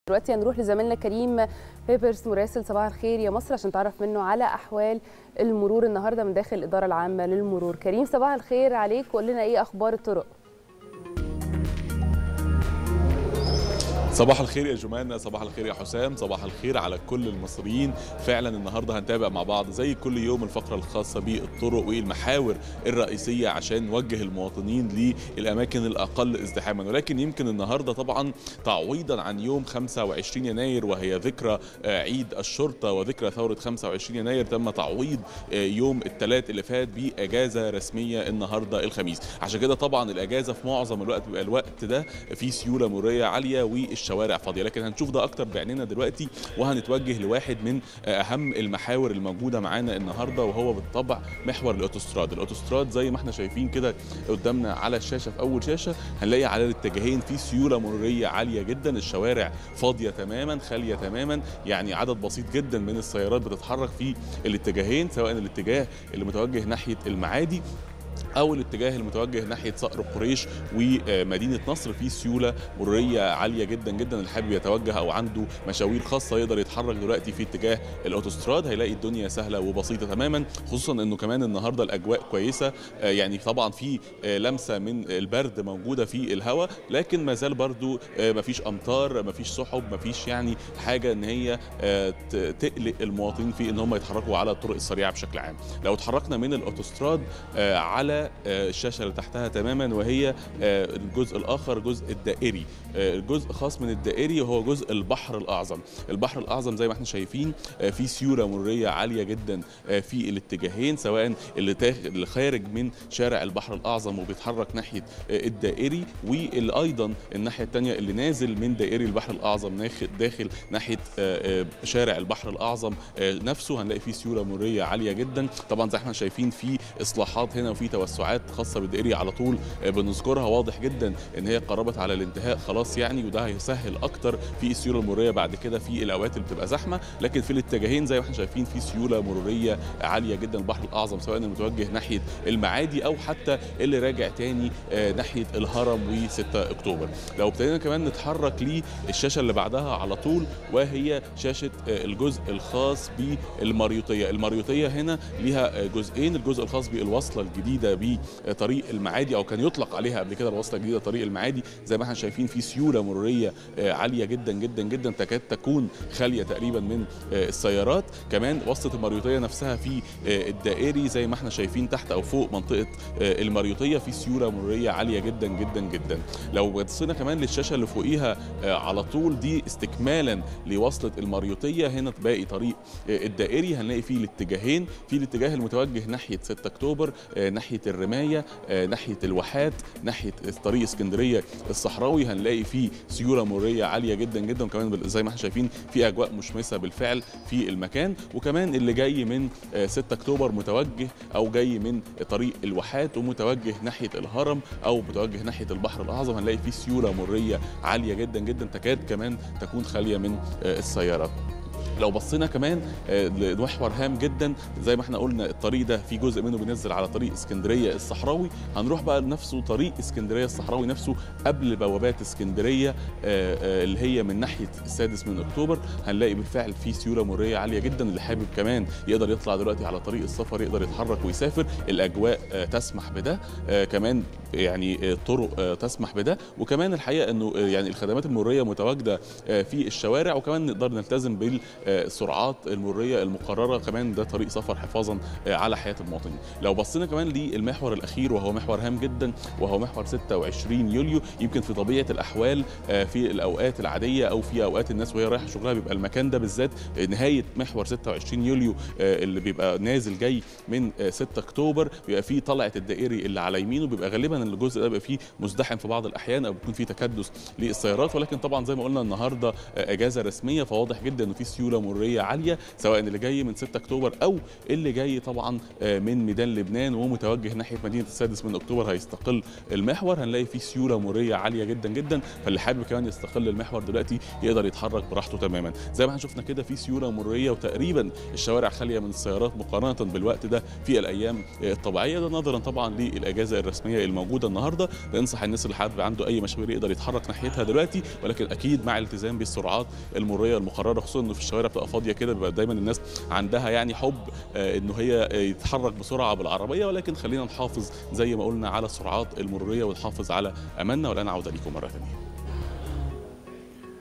دلوقتي هنروح لزميلنا كريم بيبرس مراسل صباح الخير يا مصر عشان تعرف منه على احوال المرور النهارده من داخل الاداره العامه للمرور كريم صباح الخير عليك وقول لنا ايه اخبار الطرق صباح الخير يا جمانة صباح الخير يا حسام صباح الخير على كل المصريين فعلا النهارده هنتابع مع بعض زي كل يوم الفقره الخاصه بالطرق والمحاور الرئيسيه عشان نوجه المواطنين للاماكن الاقل ازدحاما ولكن يمكن النهارده طبعا تعويضا عن يوم 25 يناير وهي ذكرى عيد الشرطه وذكرى ثوره 25 يناير تم تعويض يوم الثلاث اللي فات باجازه رسميه النهارده الخميس عشان كده طبعا الاجازه في معظم الوقت بيبقى الوقت ده في سيوله مروريه عاليه والش الشوارع فاضيه لكن هنشوف ده اكتر بعيننا دلوقتي وهنتوجه لواحد من اهم المحاور الموجوده معانا النهارده وهو بالطبع محور الاوتوستراد الاوتوستراد زي ما احنا شايفين كده قدامنا على الشاشه في اول شاشه هنلاقي على الاتجاهين في سيوله مروريه عاليه جدا الشوارع فاضيه تماما خاليه تماما يعني عدد بسيط جدا من السيارات بتتحرك في الاتجاهين سواء الاتجاه اللي متوجه ناحيه المعادي او الاتجاه المتوجه ناحيه صقر قريش ومدينه نصر في سيوله مروريه عاليه جدا جدا اللي حابب يتوجه او عنده مشاوير خاصه يقدر يتحرك دلوقتي في اتجاه الاوتوستراد هيلاقي الدنيا سهله وبسيطه تماما خصوصا انه كمان النهارده الاجواء كويسه يعني طبعا في لمسه من البرد موجوده في الهواء لكن ما زال برضو ما فيش امطار ما فيش سحب ما فيش يعني حاجه ان هي تقلق المواطنين في ان هم يتحركوا على الطرق السريعه بشكل عام لو اتحركنا من الاوتوستراد على الشاشه اللي تحتها تماما وهي الجزء الاخر جزء الدائري الجزء خاص من الدائري وهو جزء البحر الاعظم البحر الاعظم زي ما احنا شايفين في سيوله مروريه عاليه جدا في الاتجاهين سواء اللي, اللي خارج من شارع البحر الاعظم وبيتحرك ناحيه الدائري واللي ايضا الناحيه الثانيه اللي نازل من دائري البحر الاعظم داخل ناحيه شارع البحر الاعظم نفسه هنلاقي فيه سيوله مروريه عاليه جدا طبعا زي ما احنا شايفين في اصلاحات هنا وفي توسعات خاصه بالدائري على طول بنذكرها واضح جدا ان هي قربت على الانتهاء خلاص يعني وده هيسهل اكتر في السيوله المروريه بعد كده في الاوقات اللي بتبقى زحمه لكن في الاتجاهين زي ما احنا شايفين في سيوله مروريه عاليه جدا البحر الاعظم سواء المتوجه ناحيه المعادي او حتى اللي راجع تاني ناحيه الهرم و6 اكتوبر لو ابتدينا كمان نتحرك للشاشه اللي بعدها على طول وهي شاشه الجزء الخاص بالمريوطيه المريوطيه هنا ليها جزئين الجزء الخاص بالوصله الجديده بطريق المعادي او كان يطلق عليها قبل كده الوصله الجديده طريق المعادي زي ما احنا شايفين في سيوله مروريه عاليه جدا جدا جدا تكاد تكون خاليه تقريبا من السيارات كمان وصله المريوطيه نفسها في الدائري زي ما احنا شايفين تحت او فوق منطقه المريوطيه في سيوله مروريه عاليه جدا جدا جدا لو بصينا كمان للشاشه اللي فوقيها على طول دي استكمالا لوصله المريوطيه هنا باقي طريق الدائري هنلاقي فيه الاتجاهين في الاتجاه المتوجه ناحيه 6 اكتوبر ناحيه الرمايه ناحيه الواحات ناحيه طريق اسكندريه الصحراوي هنلاقي فيه سيوله مروريه عاليه جدا جدا وكمان زي ما احنا شايفين في اجواء مشمسه بالفعل في المكان وكمان اللي جاي من 6 اكتوبر متوجه او جاي من طريق الواحات ومتوجه ناحيه الهرم او متوجه ناحيه البحر الاعظم هنلاقي فيه سيوله مروريه عاليه جدا جدا تكاد كمان تكون خاليه من السيارات لو بصينا كمان لمحور هام جدا زي ما احنا قلنا الطريق ده في جزء منه بينزل على طريق اسكندريه الصحراوي هنروح بقى لنفسه طريق اسكندريه الصحراوي نفسه قبل بوابات اسكندريه اللي هي من ناحيه السادس من اكتوبر هنلاقي بالفعل في سيوله مروريه عاليه جدا اللي حابب كمان يقدر يطلع دلوقتي على طريق السفر يقدر يتحرك ويسافر الاجواء تسمح بده كمان يعني طرق تسمح بده وكمان الحقيقه انه يعني الخدمات المروريه متواجده في الشوارع وكمان نقدر نلتزم بال السرعات المريه المقرره كمان ده طريق سفر حفاظا على حياه المواطنين لو بصينا كمان للمحور الاخير وهو محور هام جدا وهو محور 26 يوليو يمكن في طبيعه الاحوال في الاوقات العاديه او في اوقات الناس وهي رايحه شغلها بيبقى المكان ده بالذات نهايه محور 26 يوليو اللي بيبقى نازل جاي من 6 اكتوبر بيبقى فيه طلعه الدائري اللي على يمينه بيبقى غالبا الجزء ده بيبقى فيه مزدحم في بعض الاحيان او بيكون فيه تكدس للسيارات ولكن طبعا زي ما قلنا النهارده اجازه رسميه فواضح جدا انه في سيوله سيوله مروريه عاليه سواء اللي جاي من 6 اكتوبر او اللي جاي طبعا من ميدان لبنان ومتوجه ناحيه مدينه السادس من اكتوبر هيستقل المحور هنلاقي فيه سيوله مروريه عاليه جدا جدا فاللي حابب كمان يستقل المحور دلوقتي يقدر يتحرك براحته تماما زي ما احنا شفنا كده في سيوله مروريه وتقريبا الشوارع خاليه من السيارات مقارنه بالوقت ده في الايام الطبيعيه ده نظرا طبعا للاجازه الرسميه الموجوده النهارده بنصح الناس اللي حابب عنده اي مشاوير يقدر يتحرك ناحيتها دلوقتي ولكن اكيد مع الالتزام بالسرعات المروريه المقرره خصوصا انه في الشوارع بتبقى فاضيه كده بيبقى دايما الناس عندها يعني حب انه هي يتحرك بسرعه بالعربيه ولكن خلينا نحافظ زي ما قلنا على السرعات المروريه ونحافظ على اماننا والان عوده ليكم مره ثانيه